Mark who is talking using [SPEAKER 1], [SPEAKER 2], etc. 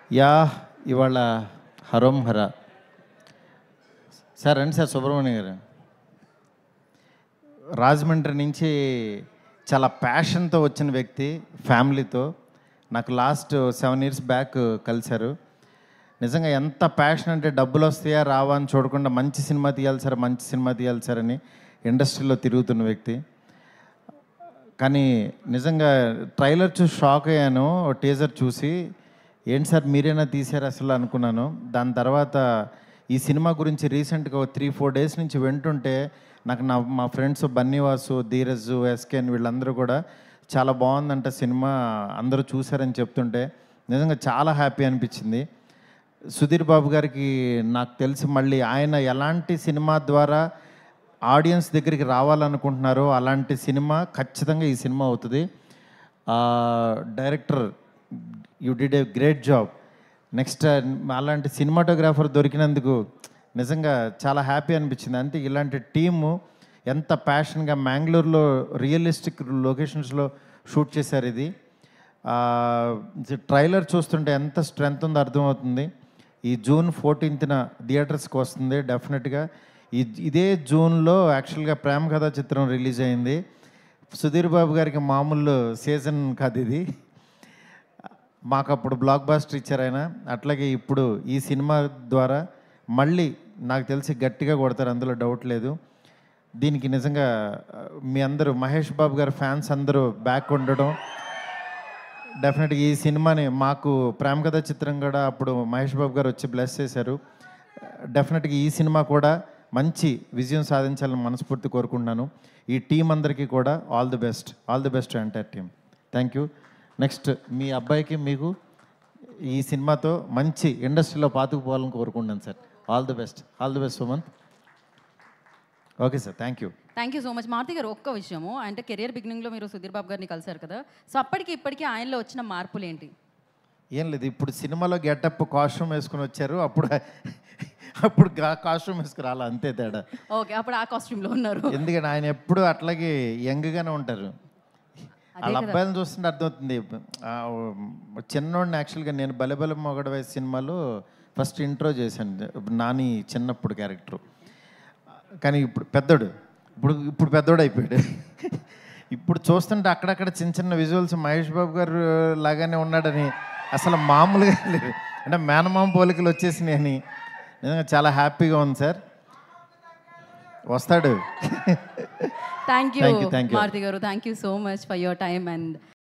[SPEAKER 1] Yeah ఇవాళ హరోం హర సార్ రండి సార్ సుబ్రహ్మణ్య గారు రాజమండ్రి నుంచి చాలా ప్యాషన్తో వచ్చిన వ్యక్తి ఫ్యామిలీతో నాకు లాస్ట్ సెవెన్ ఇయర్స్ బ్యాక్ కలిశారు నిజంగా ఎంత ప్యాషన్ అంటే డబ్బులు వస్తాయా రావా అని చూడకుండా మంచి సినిమా తీయాలి సార్ మంచి సినిమా తీయాలి సార్ అని ఇండస్ట్రీలో తిరుగుతున్న వ్యక్తి కానీ నిజంగా ట్రైలర్ చూసి షాక్ అయ్యాను టీజర్ చూసి ఏంటి సార్ మీరేనా తీశారు అసలు అనుకున్నాను దాని తర్వాత ఈ సినిమా గురించి రీసెంట్గా ఒక త్రీ ఫోర్ డేస్ నుంచి వింటుంటే నాకు నా మా ఫ్రెండ్స్ బన్నీవాసు ధీరజ్ ఎస్కేన్ వీళ్ళందరూ కూడా చాలా బాగుందంట సినిమా అందరూ చూశారని చెప్తుంటే నిజంగా చాలా హ్యాపీ అనిపించింది సుధీర్ బాబు గారికి నాకు తెలిసి మళ్ళీ ఆయన ఎలాంటి సినిమా ద్వారా ఆడియన్స్ దగ్గరికి రావాలనుకుంటున్నారో అలాంటి సినిమా ఖచ్చితంగా ఈ సినిమా అవుతుంది director you did a great job next అలాంటి సినిమాటోగ్రాఫర్ దొరికినందుకు నిజంగా చాలా హ్యాపీ అనిపించింది అంటే ఇలాంటి టీము ఎంత ప్యాషన్గా మ్యాంగ్లూర్లో రియలిస్టిక్ లొకేషన్స్లో షూట్ చేశారు ఇది ట్రైలర్ చూస్తుంటే ఎంత స్ట్రెంగ్త్ ఉందో అర్థమవుతుంది ఈ జూన్ ఫోర్టీన్త్న థియేటర్స్కి వస్తుంది డెఫినెట్గా ఈ ఇదే జూన్లో యాక్చువల్గా ప్రేమ కథా చిత్రం రిలీజ్ అయింది సుధీర్ బాబు గారికి మామూలు సీజన్ కాదు ఇది మాకు అప్పుడు బ్లాక్ బాస్టర్ ఇచ్చారు ఆయన అట్లాగే ఇప్పుడు ఈ సినిమా ద్వారా మళ్ళీ నాకు తెలిసి గట్టిగా కొడతారు అందులో డౌట్ లేదు దీనికి నిజంగా ఆ, మీ అందరూ మహేష్ బాబు గారి ఫ్యాన్స్ అందరూ బ్యాక్ ఉండడం డెఫినెట్గా ఈ సినిమాని మాకు ప్రేమ కథ చిత్రం కూడా అప్పుడు మహేష్ బాబు గారు వచ్చి బ్లెస్ చేశారు డెఫినెట్గా ఈ సినిమా కూడా మంచి విజయం సాధించాలని మనస్ఫూర్తి కోరుకుంటున్నాను ఈ టీం అందరికీ కూడా all the best all the best entire team thank you next మీ అబ్బాయికి మీకు ఈ సినిమాతో మంచి ఇండస్ట్రీలో పాతుకుపోవాలని కోరుకుంటున్నాను sir all the best all the best Sumanth okay sir thank you
[SPEAKER 2] thank you so much Maruthi గారు ఒక్క విషయము అంటే కెరియర్ బిగినింగ్లో మీరు సుధీర్ బాబు గారిని కలిశారు కదా సో అప్పటికి ఇప్పటికీ ఆయనలో వచ్చిన మార్పులు ఏంటి
[SPEAKER 1] ఏం లేదు ఇప్పుడు సినిమాలో గెటప్ కాస్ట్యూమ్ వేసుకుని వచ్చారు అప్పుడు అప్పుడు కాస్ట్యూమ్ వేసుకుని రాలా అంతే తేడా
[SPEAKER 2] ఓకే అప్పుడు ఆ కాస్ట్యూమ్లో ఉన్నారు
[SPEAKER 1] ఎందుకంటే ఆయన ఎప్పుడు అట్లాగే యంగ్గానే ఉంటారు వాళ్ళ అబ్బాయిలను చూస్తుంటే అర్థమవుతుంది ఆ, చిన్నోడిని యాక్చువల్గా నేను బలెబల మొగడ వయసు సినిమాలో ఫస్ట్ ఇంట్రో చేశాను నాని చిన్నప్పుడు క్యారెక్టర్ కానీ ఇప్పుడు పెద్దోడు ఇప్పుడు ఇప్పుడు పెద్దోడు అయిపోయాడు ఇప్పుడు చూస్తుంటే అక్కడక్కడ చిన్న చిన్న విజువల్స్ మహేష్ బాబు గారు లాగానే ఉన్నాడని అసలు మామూలుగా లేదు అంటే మేనమామ పోలికలు వచ్చేసినాయి అని నిజంగా చాలా హ్యాపీగా ఉంది సార్ వస్తాడు
[SPEAKER 2] thank you
[SPEAKER 1] Thank you, thank you.
[SPEAKER 2] Maruthi గారు thank you so much for your time and